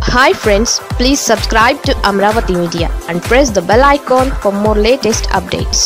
hi friends please subscribe to Amaravati media and press the bell icon for more latest updates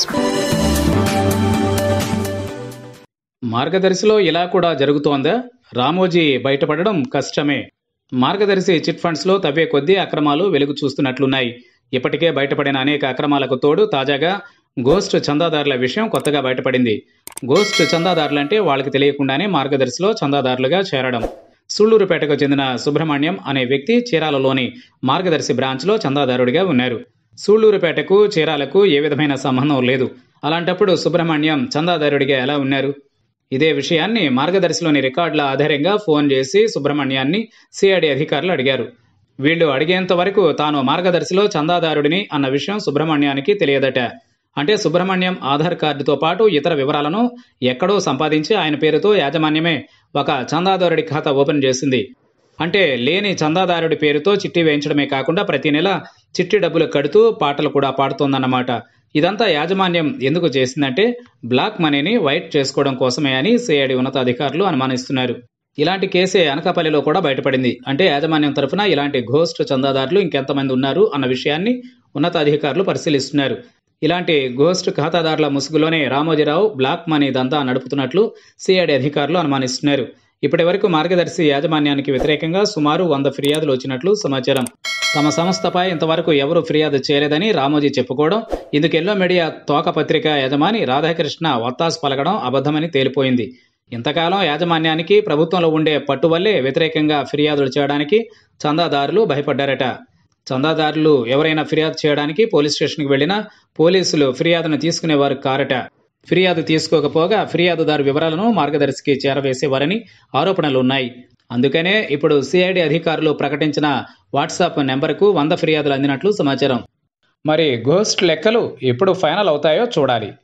మార్గదర్శిలో ఇలా కూడా జరుగుతోందా రామోజీ బయటపడడం కష్టమే మార్గదర్శి చిట్ ఫండ్స్లో తవ్వే కొద్దీ అక్రమాలు వెలుగు చూస్తున్నట్లున్నాయి ఇప్పటికే బయటపడిన అనేక అక్రమాలకు తోడు తాజాగా గోస్ట్ చందాదారుల విషయం కొత్తగా బయటపడింది గోస్ట్ చందాదారులంటే వాళ్ళకి తెలియకుండానే మార్గదర్శిలో చందాదారులుగా చేరడం సూళ్లూరుపేటకు చెందిన సుబ్రహ్మణ్యం అనే వ్యక్తి చీరాలలోని మార్గదర్శి బ్రాంచ్లో చందాదారుడిగా ఉన్నారు సూళ్లూరుపేటకు చీరాలకు ఏ విధమైన సంబంధం లేదు అలాంటప్పుడు సుబ్రహ్మణ్యం చందాదారుడిగా ఎలా ఉన్నారు ఇదే విషయాన్ని మార్గదర్శిలోని రికార్డుల ఆధారంగా ఫోన్ చేసి సుబ్రహ్మణ్యాన్ని సిఐడి అధికారులు అడిగారు వీళ్ళు అడిగేంత వరకు తాను మార్గదర్శిలో చందాదారుడిని అన్న విషయం సుబ్రహ్మణ్యానికి తెలియదట అంటే సుబ్రహ్మణ్యం ఆధార్ కార్డుతో పాటు ఇతర వివరాలను ఎక్కడో సంపాదించి ఆయన పేరుతో యాజమాన్యమే ఒక చందాదారుడి ఖాతా ఓపెన్ చేసింది అంటే లేని చందాదారుడి పేరుతో చిట్టి వేయించడమే కాకుండా ప్రతి నెల చిట్టి డబ్బులు కడుతూ పాటలు కూడా పాడుతోందన్నమాట ఇదంతా యాజమాన్యం ఎందుకు చేసిందంటే బ్లాక్ మనీని వైట్ చేసుకోవడం కోసమే అని సిఐడి ఉన్నతాధికారులు అనుమానిస్తున్నారు ఇలాంటి కేసే అనకాపల్లిలో కూడా బయటపడింది అంటే యాజమాన్యం తరఫున ఇలాంటి ఘోస్ట్ చందాదారులు ఇంకెంతమంది ఉన్నారు అన్న విషయాన్ని ఉన్నతాధికారులు పరిశీలిస్తున్నారు ఇలాంటి గోస్ట్ ఖాతాదారుల ముసుగులోనే రామోజీరావు బ్లాక్ మనీ దందా నడుపుతున్నట్లు సిఐడి అధికారులు అనుమానిస్తున్నారు ఇప్పటి వరకు మార్గదర్శి యాజమాన్యానికి వ్యతిరేకంగా సుమారు వంద ఫిర్యాదులు వచ్చినట్లు సమాచారం తమ సంస్థపై ఇంతవరకు ఎవరు ఫిర్యాదు చేయలేదని రామోజీ చెప్పుకోవడం ఇందుకు ఎల్లో మీడియా తోక పత్రిక యజమాని రాధాకృష్ణ వత్తాసు పలకడం అబద్ధమని తేలిపోయింది ఇంతకాలం యాజమాన్యానికి ప్రభుత్వంలో ఉండే పట్టు వల్లే వ్యతిరేకంగా ఫిర్యాదులు చేయడానికి చందాదారులు భయపడ్డారట చందాదారులు ఎవరైనా ఫిర్యాదు చేయడానికి పోలీస్ స్టేషన్కి వెళ్లినా పోలీసులు ఫిర్యాదును తీసుకునేవారు కారట ఫిర్యాదు తీసుకోకపోగా ఫిర్యాదుదారు వివరాలను మార్గదర్శికి చేరవేసేవారని ఆరోపణలు ఉన్నాయి అందుకనే ఇప్పుడు సిఐడి అధికారులు ప్రకటించిన వాట్సాప్ నెంబర్కు వంద ఫిర్యాదులు అందినట్లు సమాచారం మరి గోస్ట్ లెక్కలు ఎప్పుడు ఫైనల్ అవుతాయో చూడాలి